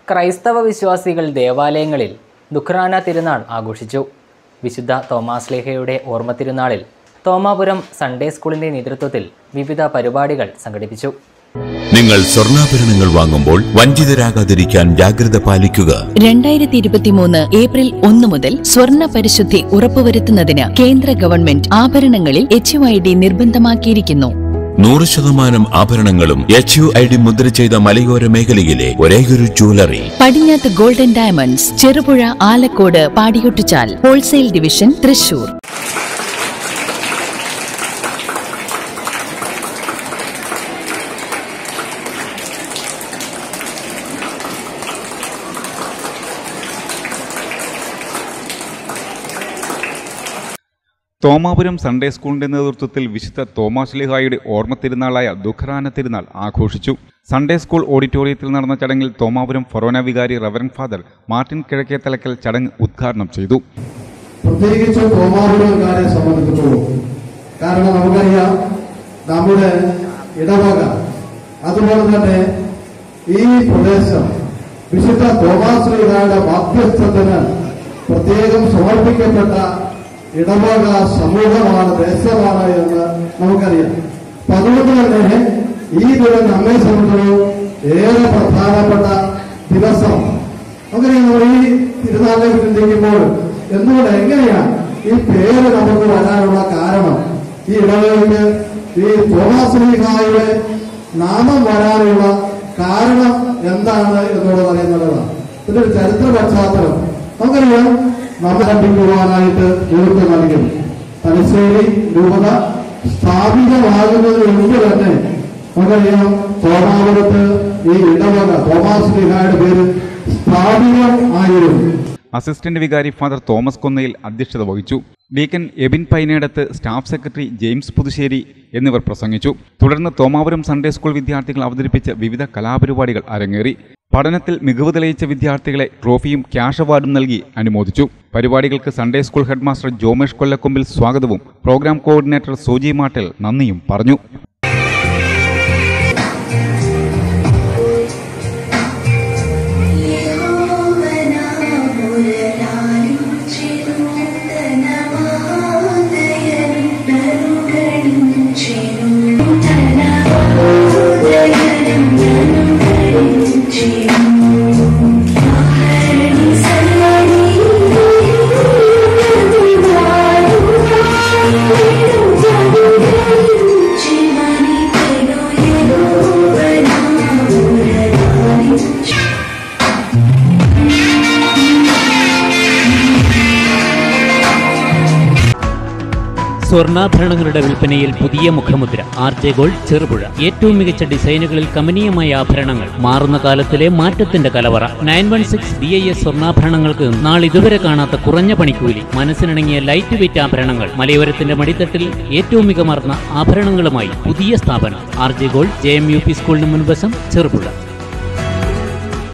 ക്രൈസ്തവ വിശ്വാസികൾ ദേവാലയങ്ങളിൽ ദുഃഖ്രാന തിരുനാൾ ആഘോഷിച്ചു വിശുദ്ധ തോമാസ് ലേഹയുടെ ഓർമ്മ തിരുനാളിൽ തോമാപുരം സൺഡേ സ്കൂളിന്റെ നേതൃത്വത്തിൽ വിവിധ പരിപാടികൾ സംഘടിപ്പിച്ചു നിങ്ങൾ സ്വർണ്ണാഭരണങ്ങൾ വാങ്ങുമ്പോൾ വഞ്ചിതരാകാതിരിക്കാൻ ജാഗ്രത പാലിക്കുക രണ്ടായിരത്തി ഇരുപത്തിമൂന്ന് ഏപ്രിൽ ഒന്ന് മുതൽ സ്വർണ്ണ പരിശുദ്ധി ഉറപ്പുവരുത്തുന്നതിന് കേന്ദ്ര ഗവൺമെന്റ് ആഭരണങ്ങളിൽ എച്ച് ഐ ഡി നിർബന്ധമാക്കിയിരിക്കുന്നു നൂറ് ശതമാനം ആഭരണങ്ങളും എച്ച് യു ഐ ഡി മുദ്ര ചെയ്ത മലയോര മേഖലയിലെ ഒരേയൊരു ജ്വല്ലറി പടിഞ്ഞാത്ത് ഗോൾഡൻ ഡയമണ്ട്സ് ചെറുപുഴ ആലക്കോട് പാടിയൊട്ടിച്ചാൽ wholesale division Thrissur Thomapuram Sunday സ്കൂളിന്റെ നേതൃത്വത്തിൽ വിശുദ്ധ തോമാശ്ലിഹായുടെ ഓർമ്മ തിരുനാളായ ദുഃഖറാന തിരുനാൾ ആഘോഷിച്ചു സൺഡേ സ്കൂൾ ഓഡിറ്റോറിയത്തിൽ നടന്ന ചടങ്ങിൽ തോമാപുരം ഫൊറോന വികാരി റവറൻ ഫാദർ മാർട്ടിൻ കിഴക്കേത്തലക്കൽ ചടങ്ങ് ഉദ്ഘാടനം ചെയ്തു പ്രത്യേകിച്ച് തോമാപുരക്കാരെ സംബന്ധിച്ചിടത്തോളം കാരണം നമുക്കറിയാം നമ്മുടെ ഇടവക അതുപോലെ തന്നെ ഈ പ്രദേശം വിശുദ്ധ തോമാശ്രീകാരുടെ മാധ്യസ്ഥത്തിന് പ്രത്യേകം സമർപ്പിക്കപ്പെട്ട ഇടവക സമൂഹമാണ് ദേശമാണ് എന്ന് നമുക്കറിയാം അപ്പൊ അതുകൊണ്ട് തന്നെ ഈ ദിനം നമ്മെ സംബന്ധിച്ചിടത്തോളം ഏറെ പ്രധാനപ്പെട്ട ദിവസമാണ് അങ്ങനെ നമ്മൾ ഈ തിരുനാളിനെ ചിന്തിക്കുമ്പോൾ എന്തുകൊണ്ട് എങ്ങനെയാണ് ഈ പേര് നമുക്ക് വരാനുള്ള കാരണം ഈ ഇടവേളയ്ക്ക് ഈ തോമാശ്രീഹായുടെ നാമം വരാനുള്ള കാരണം എന്താണ് എന്നുള്ളത് അറിയുന്നതാണ് ഇതിന്റെ ഒരു ചരിത്ര പശ്ചാത്തലം നമുക്കറിയാം നമ്മൾ കണ്ടിക്കുവാനായിട്ട് നേതൃത്വം നൽകും തലശ്ശേരി രൂപത സ്ഥാപിതമാകുന്നതിന് മുമ്പ് തന്നെ നമുക്കറിയാം തോമാപുരത്ത് ഈ ഇടവക തോമാസ് ലിഹായുടെ പേര് സ്ഥാപിതം ആയിരുന്നു അസിസ്റ്റന്റ് വികാരി ഫാദർ തോമസ് കൊന്നയിൽ അധ്യക്ഷത വഹിച്ചു deacon Ebin Painadath staff secretary James Puthussery എന്നിവർ പ്രസംഗിച്ചു തുടർന്ന് തോമാപുരം സൺഡേ സ്കൂൾ വിദ്യാർത്ഥികൾ അവതരിപ്പിച്ച വിവിധ കലാപരിപാടികൾ അരങ്ങേറി പഠനത്തിൽ മികവ് തെളിയിച്ച വിദ്യാർത്ഥികളെ ട്രോഫിയും ക്യാഷ് അവാർഡും നൽകി അനുമോദിച്ചു പരിപാടികൾക്ക് Sunday school headmaster Jomesh Kollakombil സ്വാഗതവും പ്രോഗ്രാം കോർഡിനേറ്റർ സോജി മാട്ടൽ നന്ദിയും പറഞ്ഞു സ്വർണ്ണാഭരണങ്ങളുടെ വിൽപ്പനയിൽ പുതിയ മുഖമുദ്ര ആർ ജെ ഗോൾഡ് ചെറുപുഴ ഏറ്റവും മികച്ച ഡിസൈനുകളിൽ കമനീയമായ ആഭരണങ്ങൾ മാറുന്ന കാലത്തിലെ മാറ്റത്തിന്റെ കലവറ nine one six B I S സ്വർണ്ണാഭരണങ്ങൾക്ക് നാളിതുവരെ കാണാത്ത കുറഞ്ഞ പണിക്കൂലി മനസ്സിനിണങ്ങിയ ലൈറ്റ് വെയിറ്റ് ആഭരണങ്ങൾ മലയോരത്തിന്റെ മടിത്തട്ടിൽ ഏറ്റവും മികമാർന്ന ആഭരണങ്ങളുമായി പുതിയ സ്ഥാപനം R J gold J M U P സ്കൂളിന് മുൻവശം ചെറുപുഴ